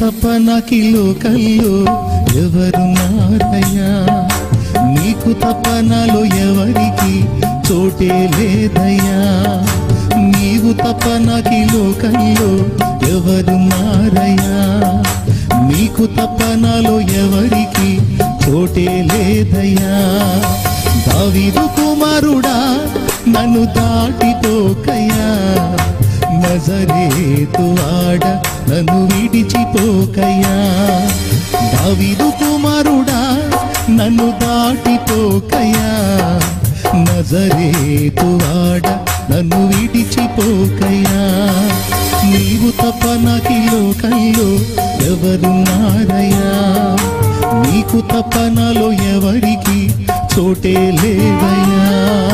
తప్ప నాకి లోకల్లో ఎవరున్నారయ్యా నీకు తప్ప నాలో ఎవరికి చోటే లేదయ్యా నీవు తప్ప నాకి లోకల్లో ఎవరున్నారయ్యా నీకు తప్ప నాలో ఎవరికి చోటే లేదయ్యా దావీదు కుమారుడా నన్ను దాటిపోకయ్యా నజరేతు ఆడ నన్ను విడిచిపోకయ్యా దావీదు కుమారుడా నన్ను దాటిపోకయ్యా నజరేతు ఆడ నన్ను విడిచిపోకయ్యా నీవు తప్ప నాకి లోకంలో ఎవరున్నారయ్యా నీకు తప్ప నాలో ఎవరికి చోటే లేదయ్యా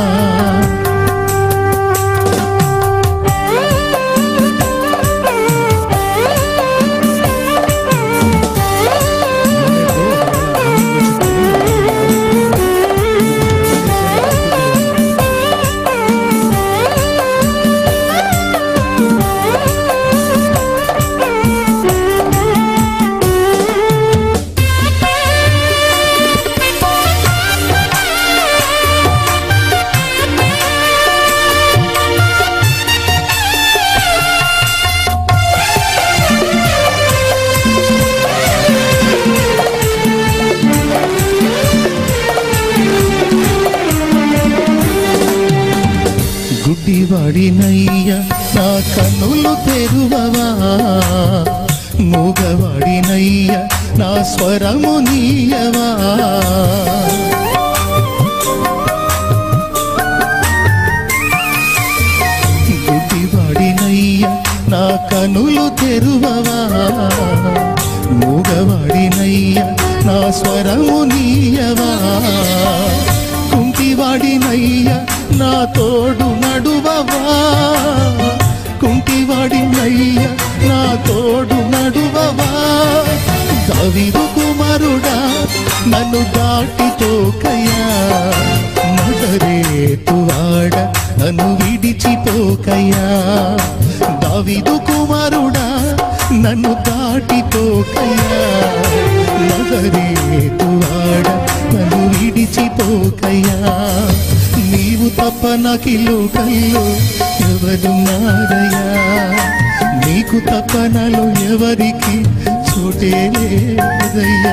గుడ్డివాడినయ్య నా కన్నులు తెరువవా మూగవాడినయ్య నా స్వరము నీయవా గుడ్డివాడినయ్య నా కనులు తెరువవా మూగవాడినయ్య నా స్వరము నీయవా కుంటివాడినయ్య నా తోడు నడువవా కుంటివాడినయ్య నా తోడు నడువవా కవిరు కుమారుడా నన్ను దాటిపోకయ్యా మదరేతువాడ నన్ను విడిచిపోకయ్యా దావిదు కుమారుడా నన్ను దాటిపోకయ్యా మదరేతువాడ నన్ను విడిచిపోకయ్యా నీవు తప్ప నాకి లోకల్లో ఎవరున్నారయ్యా నీకు తప్ప నాలో ఎవరికి చోటే లేదయ్యా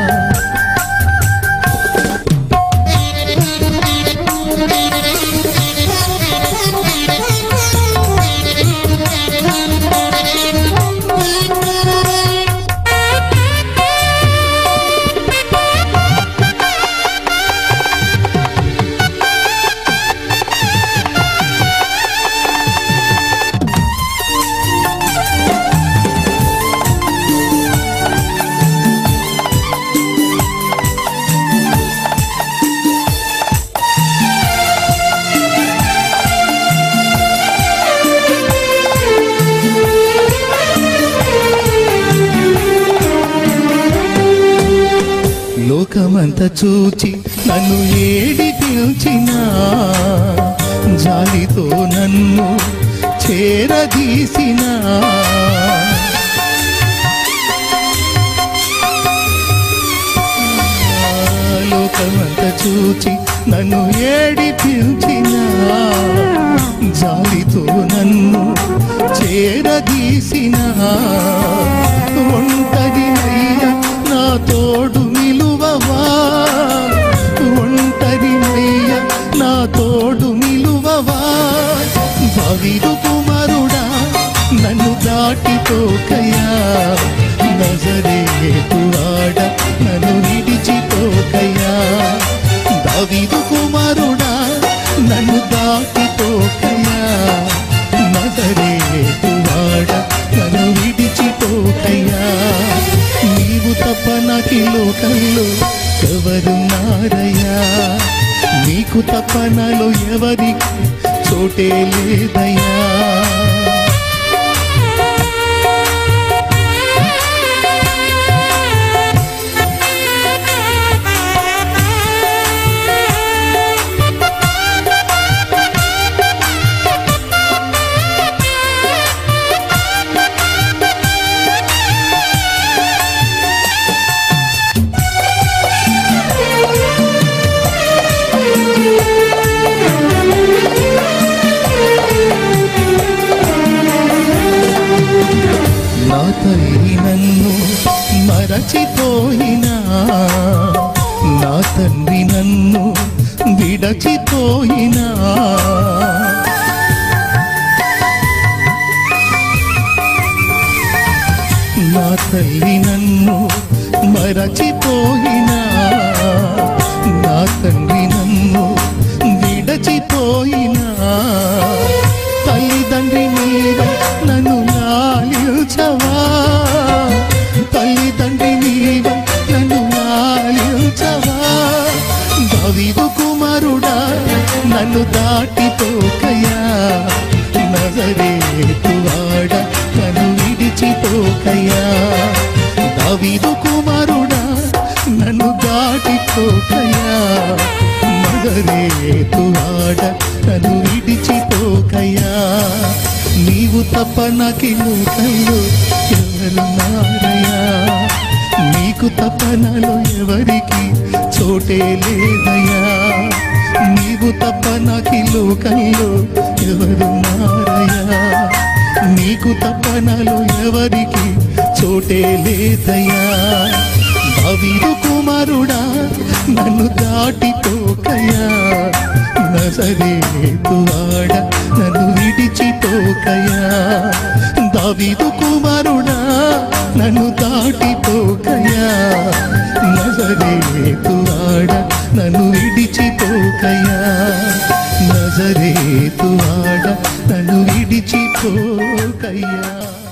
లోకమంత చూచి నన్ను ఏడి పిలిచినా జాలితో నన్ను చేరదీసినా లోకమంత చూచి నన్ను ఏడి పిలిచినా జాలితో నన్ను చేరదీసినా ఒంటరి అయ్యా నా తోడు నిలువవా ఒంటరి అయ్యా నా తోడు నిలువవా భవిరు కుమారుడా నన్ను దాటిపోకయ్యా నజరేతువాడ నన్ను విడిచిపోకయ్యా దావీదు కుమారుడా నన్ను దాటిపోకయ్యా నజరేతువాడ నన్ను విడిచిపోకయ్యా నీవు తప్ప నాకి లోకంలో ఎవరున్నారయ్యా నీకు తప్ప నాలో ఎవరికి చోటే లేదయ్యా Thank you. తల్లి నన్ను మరచిపోయినా నా తండ్రి నన్ను విడచిపోయినా నా తల్లి నన్ను మరచిపోయినా నా తండ్రి నన్ను విడచిపోయినా తల్లిదండ్రి మీద నన్ను లాలించవా తల్లిదండ్రి మీద నన్ను లాలించవా దవిదు కుమారుడా నన్ను దాటిపోకయా నజరేతువాడ నన్ను విడిచిపోకయా దావీదు కుమారుడా నన్ను దాటిపోకయా నజరేతువాడ నన్ను విడిచిపోకయా నీవు తప్ప నాకి లోకంలో ఎవరున్నారయ్యా నీకు తప్ప నాలో ఎవరికి చోటే లేదయ్యా నీవు తప్ప నాకి లోకంలో ఎవరున్నారయ్యా నీకు తప్ప నాలో ఎవరికి చోటే లేదయ్యా దావీదు కుమారుడా నన్ను దాటిపోకయ్యా నజరేతువాడ నన్ను విడిచిపోకయ్యా దావీదు కుమారుడా నన్ను దాటిపోకయ్యా నజరేతువాడ నన్ను విడిచిపోకయ్యా నజరేతువాడ నన్ను విడిచిపోకయ్యా